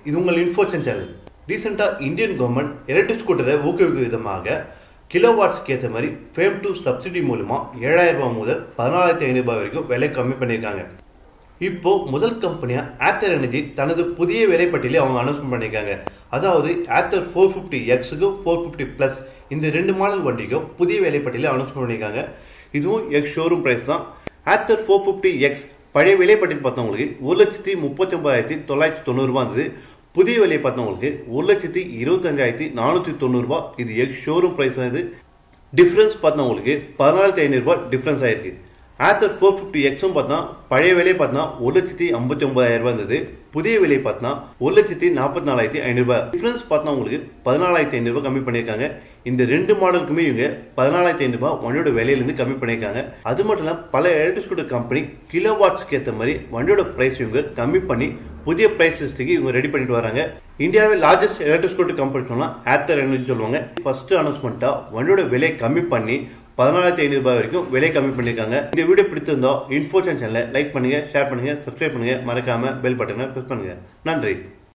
இது உங்கள் இன்ஃபோச்சன் சேனல் ரீசெண்டாக இந்தியன் கவர்மெண்ட் எலக்ட்ரிக் ஸ்கூட்டரை ஊக்குவிக்கும் விதமாக கிலோ வாட்ஸ்க்கு ஏற்ற மாதிரி ஃபேம் டூ சப்சிடி மூலமா ஏழாயிரம் ரூபாய் முதல் பதினாலாயிரத்தி ஐநூறு ரூபாய் வரைக்கும் விலை கம்மி பண்ணியிருக்காங்க இப்போ முதல் கம்பெனியா ஆத்தர் எனர்ஜி தனது புதிய விலைப்பட்டியலை அவங்க அனௌன்ஸ்மெண்ட் பண்ணியிருக்காங்க அதாவது ஆத்தர் ஃபோர் ஃபிஃப்டி எக்ஸுக்கும் ஃபோர் ஃபிஃப்டி ப்ளஸ் இந்த ரெண்டு மாடல் வண்டிக்கும் புதிய விலைப்பட்டியலை அனௌன்ஸ்மெண்ட் பண்ணியிருக்காங்க இதுவும் எக்ஸ் ஷோரூம் ப்ரைஸ் தான் ஆத்தர் ஃபோர் ஃபிஃப்டி எக்ஸ் பழைய விலைப்பட்டியல் பார்த்தவங்களுக்கு ஒரு லட்சத்தி முப்பத்தி ஒன்பதாயிரத்தி தொள்ளாயிரத்தி தொண்ணூறுபா இருந்தது புதிய விலையை பார்த்தவங்களுக்கு ஒரு லட்சத்தி இருபத்தஞ்சாயிரத்தி நானூற்றி தொண்ணூறுபா இது எக்ஸ் ஷோரூம் ப்ரைஸ் இது டிஃப்ரென்ஸ் பார்த்தவங்களுக்கு பதினாயிரத்தி ஐநூறுரூபா டிஃப்ரென்ஸ் ஆயிருக்கு ஆத்தர் ஃபோர் ஃபிஃப்டி எக்ஸும் பார்த்தா பழைய விலையை பார்த்தா ஒரு லட்சத்தி ஐம்பத்தி ஒன்பதாயிரம் ரூபாய் இருந்தது புதிய விலை பார்த்தா ஒரு லட்சத்தி நாற்பத்தி நாலாயிரத்தி ஐநூறுபா டிஃப்ரென்ஸ் பார்த்தா உங்களுக்கு பதினாலாயிரத்தி ஐநூறுபா கம்மி பண்ணியிருக்காங்க இந்த ரெண்டு மாடலுக்குமே இவங்க பதினாலாயிரத்தி ஐநூறுபா வண்டியோட விலையிலேருந்து கம்மி பண்ணியிருக்காங்க அது மட்டும் இல்லாமல் பல எலக்ட்ரிக் ஸ்கூட்டர் கம்பெனி கிலோ வாட்ஸ்க்கு ஏற்ற மாதிரி வண்டியோட ப்ரைஸ் இவங்க கம்மி பண்ணி புதிய ப்ரைஸ் லிஸ்ட்டுக்கு இவங்க ரெடி பண்ணிட்டு வராங்க இந்தியாவில் லார்ஜஸ்ட் எலக்ட்ரிக் ஸ்கூட்டர் கம்பெனி சொன்னால் ஆத்தர் எனர்ஜி சொல்லுவாங்க ஃபர்ஸ்ட் அனௌன்ஸ்மெண்ட்டாக வண்டியோட விலை கம்மி பண்ணி பதினாலாயிரத்தி ஐநூறு ரூபாய் வரைக்கும் விலை கம்மி பண்ணியிருக்காங்க இந்த வீடியோ பிடித்திருந்தா இன்ஃபோஷன் சேனலை லைக் பண்ணுங்க ஷேர் பண்ணுங்க சப்ஸ்கிரைப் பண்ணுங்க மறக்காம பெல் பட்டனை ப்ரெஸ் பண்ணுங்க நன்றி